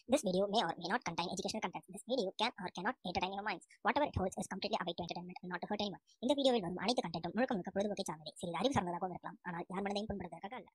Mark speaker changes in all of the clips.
Speaker 1: This video may or may not contain educational content. This video can or cannot entertain your minds. Whatever it holds is completely away to entertainment and not to hurt anyone. இந்த வீடியோவில் வரும் அனைத்து கண்டென்ட்டும் முழுக்க முழுக்க பொழுதுபோக்கை சார்ந்ததே சிறிது அறிவு சார்ந்ததாகவும் இருக்கலாம் ஆனால் யார் மனதையும் புண்படுவதற்காக அல்ல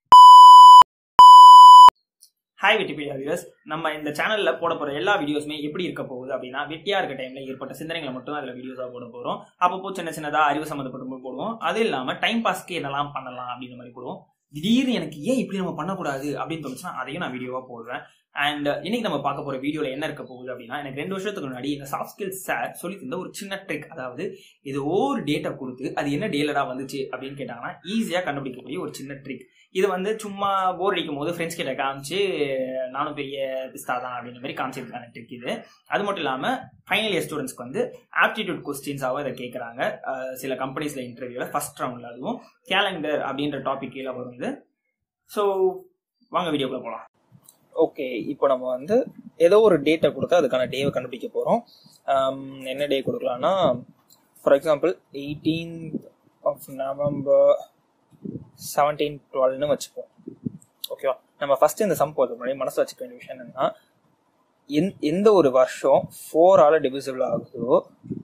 Speaker 2: ஹாய் விட்டிபீடியா வியூவர்ஸ் நம்ம இந்த சேனல்ல போட போற எல்லா வீடியோஸுமே எப்படி இருக்க போகுது அப்படின்னா வெட்டியா இருக்க டைம்ல ஏற்பட்ட சிந்தனைகளை மட்டும் அதுல வீடியோஸா போட போறோம் அப்பப்போ சின்ன சின்னதா அறிவு சம்மந்தப்பட்ட போடுவோம் அது இல்லாம டைம் பாஸ்க்கு என்னெல்லாம் பண்ணலாம் அப்படின்ற மாதிரி போடுவோம் திடீர்னு எனக்கு ஏன் இப்படி நம்ம பண்ணக்கூடாது அப்படின்னு தோணுச்சுன்னா அதையும் நான் வீடியோவா போடுவேன் அண்ட் இன்னைக்கு நம்ம பார்க்க போற வீடியோல என்ன இருக்க போகுது அப்படின்னா எனக்கு ரெண்டு வருஷத்துக்கு முன்னாடி இந்த சாஃப்ட் ஸ்கில்ஸ் சார் சொல்லி தந்த ஒரு சின்ன ட்ரிக் அதாவது இது ஒவ்வொரு டேட்டா கொடுத்து அது என்ன டேலரா வந்துச்சு அப்படின்னு கேட்டாங்கன்னா ஈஸியா கண்டுபிடிக்கக்கூடிய ஒரு சின்ன ட்ரிக் இது வந்து சும்மா போர் அடிக்கும் போது ஃப்ரெண்ட்ஸ் கிட்ட காமிச்சு நானும் பெரிய பிஸ்தா தான் அப்படின்ற மாதிரி காமிச்சிருக்கான ட்ரிக் இது அது மட்டும் இல்லாமல் ஃபைனல் இயர் ஸ்டூடெண்ட்ஸ்க்கு வந்து ஆப்டிடியூட் கொஸ்டின்ஸாகவும் இதை கேட்குறாங்க சில கம்பெனிஸில் இன்டர்வியூவில் ஃபர்ஸ்ட் ரவுண்டில் அதுவும் கேலண்டர் அப்படின்ற டாபிக் கீழே வருது ஸோ வாங்க வீடியோக்குள்ள போகலாம் ஓகே இப்போ நம்ம வந்து ஏதோ ஒரு டேட்டை கொடுத்தா அதுக்கான டேவை கண்டுபிடிக்க போகிறோம் என்ன டே கொடுக்கலாம்னா for example eighteen of November seventeen டுவெல்னு வச்சுப்போம் ஓகேவா நம்ம ஃபர்ஸ்ட் இந்த சம் போகிறது முன்னாடி மனசில் வச்சுக்க வேண்டிய விஷயம் என்னன்னா எந் எந்த ஒரு வருஷம் ஃபோரால் டிவிசிபிள் ஆகுதோ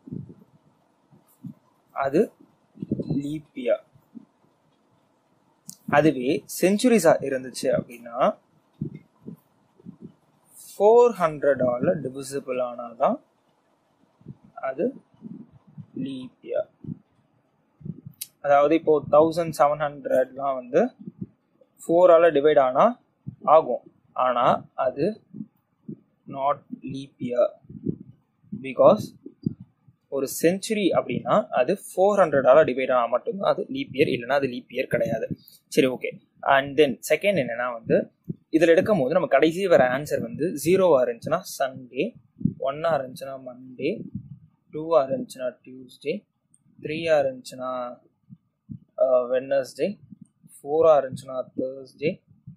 Speaker 2: அது லீப் இயர் அதுவே செஞ்சுரிஸா இருந்துச்சு அப்படின்னா ஃபோர் ஹண்ட்ரடால டிவிசிபிள் ஆனாதான் அது லீப் இயர் அதாவது இப்போ தௌசண்ட் செவன் ஹண்ட்ரட்லாம் வந்து ஃபோரால் டிவைட் ஆனால் ஆகும் ஆனால் அது நாட் லீப் இயர் பிகாஸ் ஒரு செஞ்சுரி அப்படின்னா அது ஃபோர் ஹண்ட்ரடால் டிவைட் ஆனால் மட்டும்தான் அது லீப் இயர் இல்லைன்னா அது லீப் இயர் கிடையாது சரி ஓகே அண்ட் தென் செகண்ட் என்னன்னா வந்து இதில் எடுக்கும் போது நம்ம கடைசி வர ஆன்சர் வந்து ஜீரோவாக இருந்துச்சுன்னா சண்டே ஒன்னாக இருந்துச்சுன்னா மண்டே டூவாக இருந்துச்சுன்னா டியூஸ்டே த்ரீயாக இருந்துச்சுன்னா வெட்னஸ்டே ஃபோராக இருந்துச்சுன்னா தேர்ஸ்டே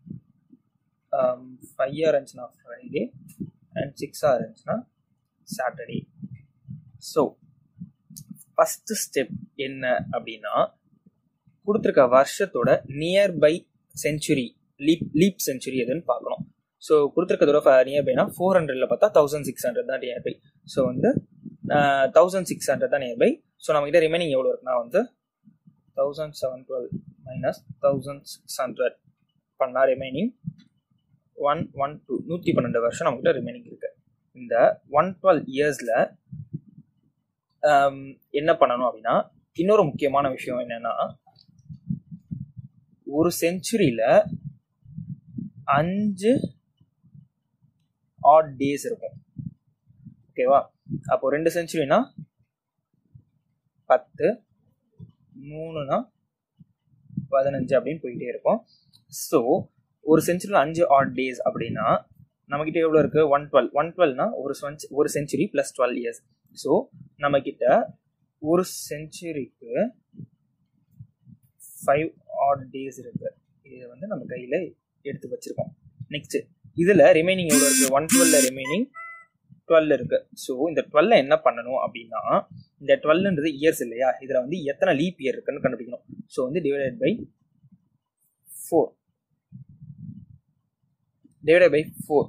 Speaker 2: ஃபைவாக இருந்துச்சுன்னா ஃப்ரைடே அண்ட் சிக்ஸாக இருந்துச்சுன்னா சாட்டர்டே ஸோ ஃபஸ்ட்டு ஸ்டெப் என்ன அப்படின்னா கொடுத்துருக்க வருஷத்தோட nearby century leap leap century எதுன்னு பார்க்கணும் ஸோ கொடுத்துருக்கதோட நியர்பைனா ஃபோர் ஹண்ட்ரட்ல பார்த்தா தௌசண்ட் சிக்ஸ் ஹண்ட்ரட் தான் நியர்பை ஸோ வந்து தௌசண்ட் சிக்ஸ் ஹண்ட்ரட் தான் நியர்பை ஸோ நம்மகிட்ட ரிமைனிங் எவ்வளோ இருக்குன்னா வந்து thousand seven twelve minus thousand six hundred பண்ணால் ரிமைனிங் ஒன் ஒன் டூ நூற்றி பன்னெண்டு வருஷம் நம்மகிட்ட ரிமைனிங் இருக்கு இந்த ஒன் டுவெல் இயர்ஸில் என்ன பண்ணணும் அப்படின்னா இன்னொரு முக்கியமான விஷயம் என்னன்னா ஒரு செஞ்சுரியில் அஞ்சு ஆட் டேஸ் இருக்கும் ஓகேவா அப்போ ரெண்டு செஞ்சுரினா பத்து மூணுனா பதினஞ்சு அப்படின்னு போயிட்டே இருக்கும் ஸோ ஒரு செஞ்சுரியில் அஞ்சு ஆட் டேஸ் அப்படின்னா நம்மக்கிட்ட எவ்வளோ இருக்கு ஒன் டுவெல் ஒன் டுவெல்னா ஒரு ஒரு century plus twelve years so நம்மக்கிட்ட ஒரு செஞ்சுரிக்கு ஃபைவ் ஆட் டேஸ் இருக்கு இதை வந்து நம்ம கையில் எடுத்து வச்சிருக்கோம் நெக்ஸ்ட் இதில் ரிமைனிங் எவ்வளோ இருக்கு ஒன் டுவெல்ல ரிமைனிங் டுவெல் இருக்கு ஸோ இந்த டுவெல்ல என்ன பண்ணணும் அப்படின்னா இந்த டுவெல்ன்றது இயர்ஸ் இல்லையா இதில் வந்து எத்தனை லீப் இயர் இருக்குன்னு கண்டுபிடிக்கணும் ஸோ வந்து divided by four divided by four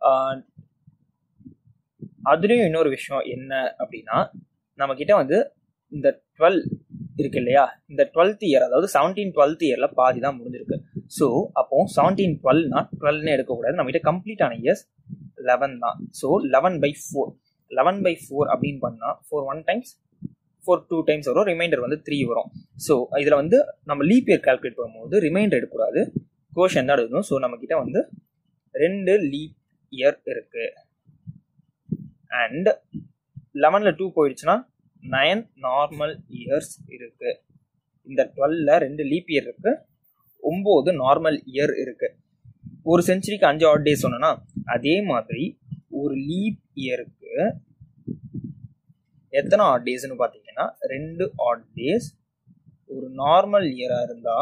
Speaker 2: அதுலேயும் இன்னொரு விஷயம் என்ன அப்படின்னா நம்ம கிட்ட வந்து இந்த டுவெல் இருக்கு இல்லையா இந்த டுவெல்த் இயர் அதாவது செவன்டீன் டுவெல்த் இயர்ல பாதி தான் முடிஞ்சிருக்கு ஸோ அப்போ செவன்டீன் டுவெல்னா டுவெல்னு எடுக்கக்கூடாது நம்ம கிட்ட கம்ப்ளீட்டான இயர்ஸ் லெவன் தான் so eleven by four eleven by four அப்படின்னு பண்ணால் four one times four two times வரும் ரிமைண்டர் வந்து த்ரீ வரும் ஸோ இதில் வந்து நம்ம லீப் இயர் கால்குலேட் பண்ணும்போது ரிமைண்டர் எடுக்கக்கூடாது கோஷன் தான் எடுக்கணும் ஸோ நம்ம கிட்ட வந்து ரெண்டு லீப் இயர் இருக்கு அண்ட் லெவனில் டூ போயிடுச்சுன்னா நயன் நார்மல் இயர்ஸ் இருக்கு இந்த டுவெல்ல ரெண்டு லீப் இயர் இருக்கு ஒம்பது நார்மல் இயர் இருக்கு ஒரு செஞ்சுரிக்கு அஞ்சு ஆட் டேஸ் சொன்னா அதே மாதிரி ஒரு லீப் இயருக்கு எத்தனை ஆட் டேஸ்னு பார்த்தீங்கன்னா ரெண்டு ஆட் டேஸ் ஒரு நார்மல் இயராக இருந்தா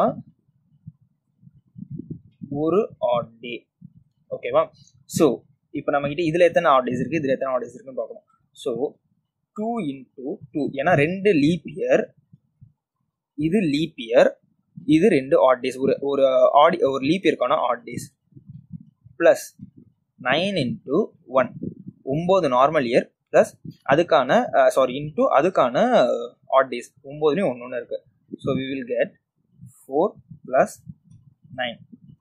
Speaker 2: ஒரு ஆட் டே ஓகேவா ஸோ இப்போ நம்ம கிட்ட இதில் எத்தனை ஆட் டேஸ் இருக்கு இதில் எத்தனை ஆட் டேஸ் இருக்குன்னு பார்க்கணும் ஸோ டூ இன்டூ டூ ஏன்னா ரெண்டு லீப் இயர் இது லீப் இயர் இது ரெண்டு ஆட் டேஸ் ஒரு ஒரு ஆடி ஒரு லீப் இயர்க்கான odd days plus
Speaker 3: nine into one ஒம்பது நார்மல் இயர் ப்ளஸ் அதுக்கான சாரி இன்ட்டு அதுக்கான ஆட் டேஸ் ஒம்போதுலேயும் ஒன்று ஒன்று இருக்குது so we will get four plus nine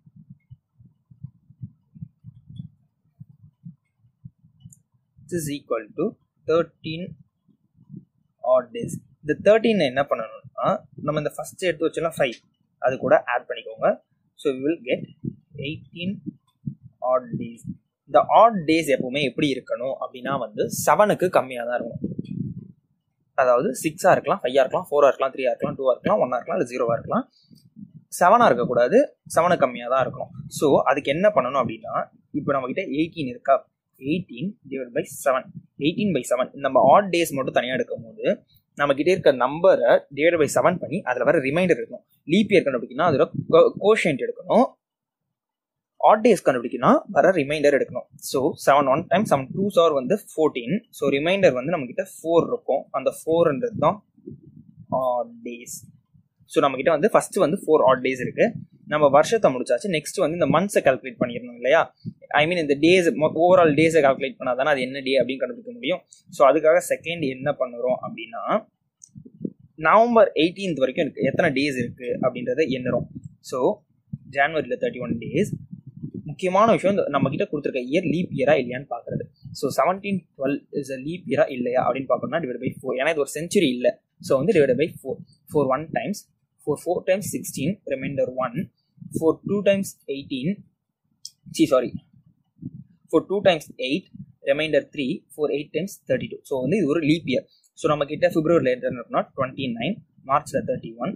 Speaker 3: is equal to thirteen odd days இந்த தேர்ட்டீன் என்ன பண்ணணும்னா நம்ம இந்த ஃபஸ்ட் எடுத்து வச்சோம்னா ஃபைவ் அது கூட ஆட் பண்ணிக்கோங்க so we will get eighteen odd days இந்த ஆட் டேஸ் எப்பவுமே எப்படி இருக்கணும் அப்படின்னா வந்து செவனுக்கு கம்மியாக தான் இருக்கணும் அதாவது சிக்ஸாக இருக்கலாம் ஃபைவாக இருக்கலாம் ஃபோராக இருக்கலாம் த்ரீயாக இருக்கலாம் டூவாக இருக்கலாம் ஒன்னாக இருக்கலாம் இல்லை ஜீரோவாக இருக்கலாம் செவனாக இருக்கக்கூடாது செவனுக்கு கம்மியாக தான் இருக்கணும் ஸோ அதுக்கு என்ன பண்ணணும் அப்படின்னா இப்போ நம்மக்கிட்ட எயிட்டீன் இருக்கா eighteen divide by seven eighteen by seven நம்ம ஆட் டேஸ் மட்டும் தனியாக எடுக்கும் போது நம்ம கிட்டே இருக்க நம்பரை டிவைட் பை செவன் பண்ணி அதில் வர ரிமைண்டர் இருக்கணும் லீப் இயர் கண்டுபிடிக்கணும் அதோட கோஷன்ட் எடுக்கணும் ஆட் டேஸ் கண்டுபிடிக்கணும் வர ரிமைண்டர் எடுக்கணும் so seven one time seven two சார் வந்து ஃபோர்டீன் ஸோ ரிமைண்டர் வந்து நம்ம கிட்ட ஃபோர் இருக்கும் அந்த ஃபோர்ன்றது தான் ஆட் டேஸ் ஸோ நம்ம கிட்ட வந்து ஃபர்ஸ்ட் வந்து ஃபோர் ஆட் டேஸ் இருக்கு நம்ம வருஷத்தை முடிச்சாச்சு நெக்ஸ்ட் வந்து இந்த மந்த்ஸை கால்குலேட் பண்ணிடணும் இல்லையா ஐ மீன் இந்த டேஸ் ஓவரால் டேஸை கால்குலேட் பண்ணால் தானே அது என்ன டே அப்படின்னு கண்டுபிடிக்க முடியும் ஸோ அதுக்காக செகண்ட் என்ன பண்ணுறோம் அப்படின்னா நவம்பர் எயிட்டீன்த் வரைக்கும் இருக்கு எத்தனை டேஸ் இருக்கு அப்படின்றத எண்ணுறோம் ஸோ ஜான்வரியில் தேர்ட்டி ஒன் டேஸ் முக்கியமான விஷயம் இந்த நம்ம கிட்ட கொடுத்துருக்க இயர் லீப் இயரா இல்லையான்னு பார்க்கறது so seventeen twelve is a leap இயரா இல்லையா அப்படின்னு பார்க்கணும்னா டிவைட் பை ஃபோர் ஏன்னா இது ஒரு செஞ்சுரி இல்லை ஸோ வந்து divide by four four one times four four times sixteen remainder one four two times eighteen சி sorry four two times eight remainder three four eight times thirty two so வந்து இது ஒரு leaf year so நம்ம கிட்ட பிப்ரவரியில் என்ன இருக்குன்னா twenty nine மார்ச்சில் தேர்ட்டி ஒன்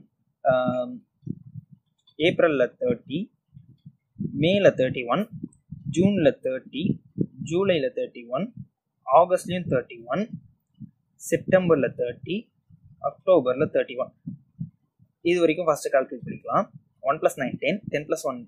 Speaker 3: ஏப்ரலில் தேர்ட்டி மேல தேர்ட்டி ஒன் ஜூனில் தேர்ட்டி ஜூலையில் தேர்ட்டி ஒன் ஆகஸ்ட்லேயும் தேர்ட்டி ஒன் செப்டம்பரில் தேர்ட்டி அக்டோபரில் தேர்ட்டி ஒன் இது வரைக்கும் ஃபஸ்ட்டு கால்குலேட் பண்ணிக்கலாம் one plus nine ten ten plus one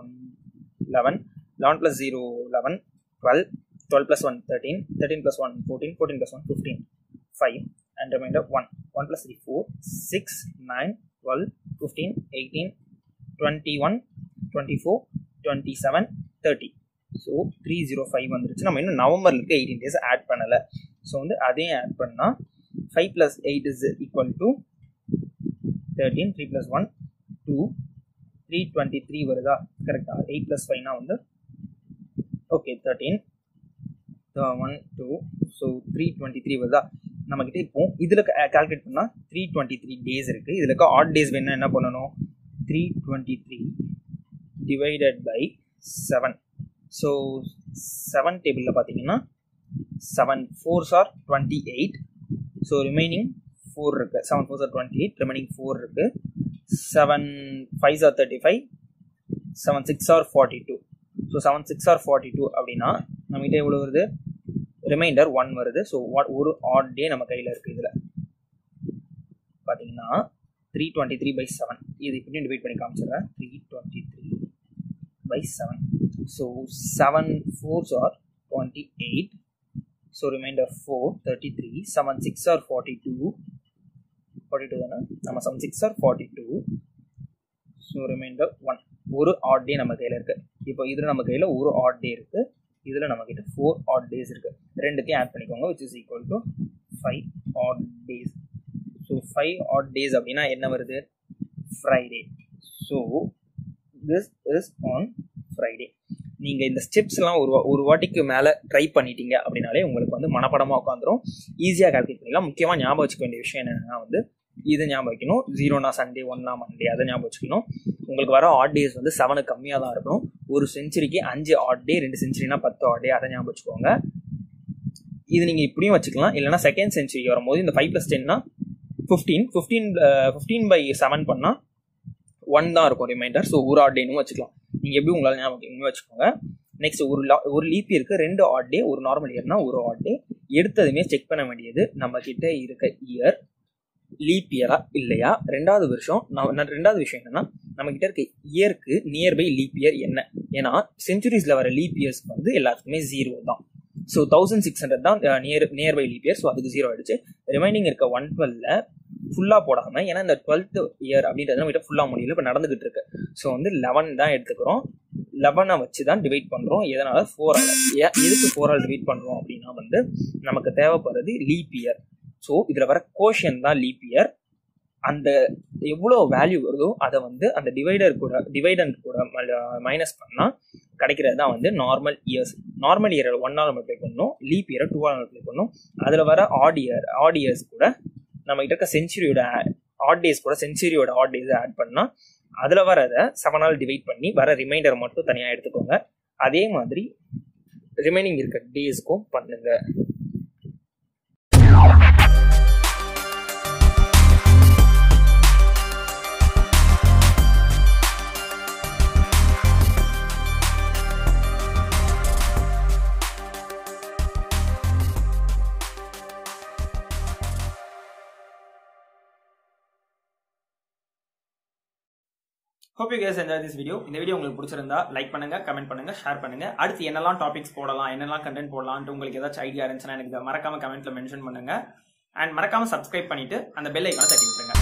Speaker 3: eleven eleven plus zero eleven twelve twelve plus one thirteen thirteen plus one fourteen fourteen plus one fifteen five and remainder one one plus three four six nine twelve fifteen eighteen twenty one twenty four twenty seven thirty so three zero five வந்துருச்சு நம்ம இன்னும் நவம்பரில் இருக்க eighteen days add பண்ணலை ஸோ வந்து அதையும் add பண்ணால் five plus eight is equal to thirteen three plus one two three twenty three வருதா கரெக்டாக எயிட் ப்ளஸ் ஃபைவ்னா வந்து okay thirteen one two so three twenty three வருதா நம்மக்கிட்ட இப்போ இதில் கால்குலேட் பண்ணால் த்ரீ டுவெண்ட்டி த்ரீ டேஸ் இருக்குது இதில் இருக்க ஆட் டேஸ் வேணும் என்ன பண்ணணும் three twenty three divided by seven so seven டேபிளில் பார்த்தீங்கன்னா seven fours are twenty eight so remaining four இருக்குது seven fours are twenty eight remaining four இருக்குது seven five are thirty five seven six are forty two so seven six are forty two அப்படின்னா நம்மகிட்ட எவ்வளோ வருது remainder one வருது so what ஒரு odd day நம்ம கையில் இருக்குது இதில் பார்த்தீங்கன்னா three twenty three by seven இது இப்படியும் டிவைட் பண்ணி காமிச்சிடுறேன் three twenty three by seven so seven fours are twenty eight so remainder four thirty three seven six are forty two forty two தானே நம்ம seven six are forty two so remainder one ஒரு odd day நம்ம கையில் இருக்குது இப்போ இதில் நம்ம கையில் ஒரு ஆட் டே இருக்குது இதில் நம்ம கிட்ட ஃபோர் ஆட் டேஸ் இருக்குது ரெண்டுத்தையும் ஆட் பண்ணிக்கோங்க which is equal to five odd days so five odd days அப்படின்னா என்ன வருது Friday so this is on Friday நீங்கள் இந்த ஸ்டெப்ஸ்லாம் ஒரு ஒரு வாட்டிக்கு மேலே ட்ரை பண்ணிட்டீங்க அப்படின்னாலே உங்களுக்கு வந்து மனப்படமாக உட்காந்துரும் ஈஸியாக கால்குலேட் பண்ணிடலாம் முக்கியமாக ஞாபகம் வச்சுக்க வேண்டிய விஷயம் என்னென்னா வந்து இது ஞாபகம் வைக்கணும் ஜீரோனா சண்டே ஒன்னா மண்டே அதை ஞாபகம் வச்சுக்கணும் உங்களுக்கு வர ஆட் டேஸ் வந்து செவனுக்கு கம்மியாக தான் இருக்கணும் ஒரு செஞ்சுரிக்கு அஞ்சு ஆட் டே ரெண்டு செஞ்சுரினா பத்து ஆட் டே அதை ஞாபகம் வச்சுக்கோங்க இது நீங்கள் இப்படியும் வச்சுக்கலாம் இல்லைனா செகண்ட் செஞ்சுரி வரும்போது இந்த ஃபைவ் ப்ளஸ் டென்னா fifteen fifteen fifteen by seven பண்ணால் ஒன் தான் இருக்கும் ரிமைண்டர் ஸோ ஒரு ஆட் டேனும் வச்சுக்கலாம் நீங்கள் எப்படி உங்களால் ஞாபகம் வச்சுக்கோங்க நெக்ஸ்ட் ஒரு ஒரு லீப் இயருக்கு ரெண்டு ஆட் டே ஒரு நார்மல் இயர்னா ஒரு ஆட் டே எடுத்ததுமே செக் பண்ண வேண்டியது நம்ம கிட்ட இருக்க இயர் லீப் இயரா இல்லையா ரெண்டாவது வருஷம் நான் ரெண்டாவது விஷயம் என்னன்னா நம்ம கிட்ட இருக்க இயருக்கு நியர்பை லீப் இயர் என்ன ஏன்னா செஞ்சுரிஸ்ல வர லீப் இயர்ஸ் வந்து எல்லாத்துக்குமே ஜீரோ தான் ஸோ தௌசண்ட் சிக்ஸ் ஹண்ட்ரட் தான் near nearby leap year so அதுக்கு ஜீரோ ஆயிடுச்சு ரிமைனிங் இருக்க ஒன் டுவெல்ல ஃபுல்லாக போடாமல் ஏன்னா இந்த டுவெல்த் இயர் அப்படின்றது நம்ம ஃபுல்லாக முடியல இப்போ நடந்துகிட்டு இருக்கு ஸோ வந்து லெவன் தான் எடுத்துக்கிறோம் லெவனை வச்சு தான் டிவைட் பண்ணுறோம் எதனால ஃபோரால் எதுக்கு ஃபோரால் டிவைட் பண்ணுறோம் அப்படின்னா வந்து நமக்கு தேவைப்படுறது லீப் இயர் ஸோ இதில் வர கோஷன் தான் லீப் இயர் அந்த எவ்வளோ வேல்யூ வருதோ அதை வந்து அந்த டிவைடர் கூட டிவைடண்ட் கூட மைனஸ் பண்ணால் கிடைக்கிறது தான் வந்து நார்மல் இயர்ஸ் நார்மல் இயரை ஒன்னால் மல்டிப்ளை பண்ணணும் லீப் இயரை டூவால் மல்டிப்ளை பண்ணணும் அதில் வர ஆட் இயர் ஆட் இயர்ஸ் கூட நம்ம கிட்ட இருக்க செஞ்சுரியோட ஆட் டேஸ் கூட செஞ்சுரியோட ஆட் டேஸ் ஆட் பண்ணால் அதில் வரதை செவனால் டிவைட் பண்ணி வர ரிமைண்டர் மட்டும் தனியாக எடுத்துக்கோங்க அதே மாதிரி ரிமைனிங் இருக்க டேஸ்க்கும் பண்ணுங்க
Speaker 2: hope you guys enjoy this video இந்த வீடியோ உங்களுக்கு பிடிச்சிருந்தா லைக் பண்ணுங்க கமெண்ட் பண்ணுங்க ஷேர் பண்ணுங்க அடுத்து என்னெல்லாம் டாபிக்ஸ் போடலாம் என்னெல்லாம் கண்டென்ட் போடலாம்னு உங்களுக்கு ஏதாச்சும் ஐடியா இருந்துச்சுன்னா எனக்கு இதை மறக்காம கமெண்ட்ல மென்ஷன் பண்ணுங்க அண்ட் மறக்காம சப்ஸ்கிரைப் பண்ணிட்டு அந்த பெல் ஐக்கான தட்டி விட்டுருங்க